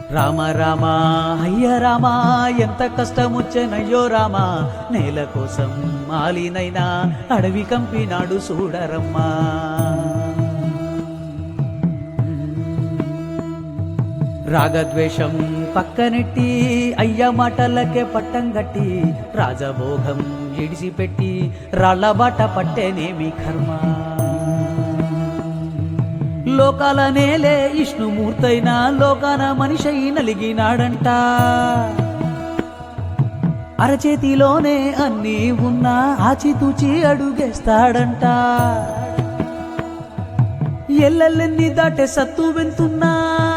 రామ రామ అయ్య రామ ఎంత కష్టమొచ్చెనయ్యో రామ నేల కోసం మాలినైనా అడవి కంపినాడు చూడరమ్మా రాగద్వేషం పక్కనెట్టి అయ్య మాటలకే పట్టం గట్టి రాజభోగం ఇడిసిపెట్టి రాళ్ల బాట పట్టేనేమి కర్మ లోకాల నేలే విష్ణుమూర్తైన లోకాన మనిషి నలిగినాడంట అరచేతిలోనే అన్నీ ఉన్నా ఆచితూచి అడుగేస్తాడంట ఎల్లెల్లెన్ని దాటే సత్తు వెంతున్నా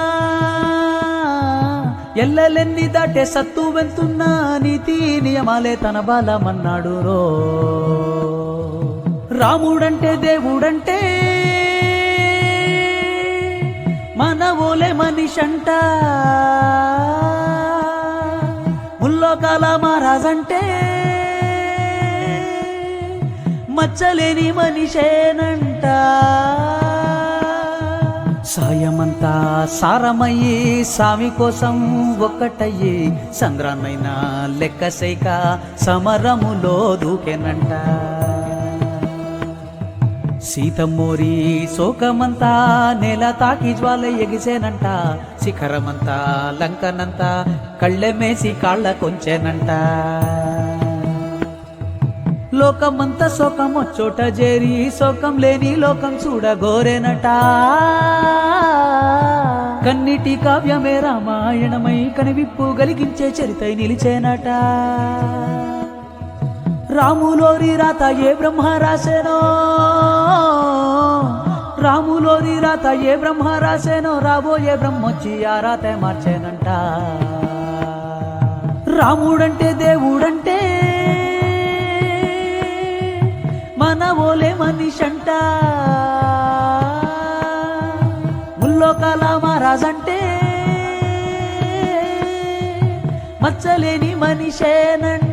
ఎల్లెల్లెన్ని దాటే సత్తు వెంతున్నా నీతి నియమాలే తన బలమన్నాడు రో రాముడంటే దేవుడంటే మన ఓలే మనిషంట ముల్లోకాల మహారాజంటే మచ్చలేని మనిషేనంట సాయమంతా సారమయ్యి సామి కోసం ఒక్కటయ్యి సంగ్రామైనా లెక్క సైక సమరములో దూకెనంట సీతమ్మోరి శోకమంతా నేల తాకి జ్వాల ఎగిసేనంట శిఖరమంతా లంకనంతా కళ్ళెమేసి కాళ్ళ కొంచెనంట లోకమంతా శోకం చోట చేరి శోకం లేని లోకం చూడగోరేనట కన్నిటి కావ్యమే రామాయణమై కనివిప్పు గలిగించే చరితై నిలిచేనట రాములోరి రాత ఏ బ్రహ్మ రాసేనో రాములోరి రాత ఏ బ్రహ్మ రాసేనో రాబోయే బ్రహ్మొచ్చి ఆ రాత మార్చేనంట రాముడంటే దేవుడంటే మన ఓలే మనిషంట ముల్లోకాల మహారాజంటే మచ్చలేని మనిషేనంట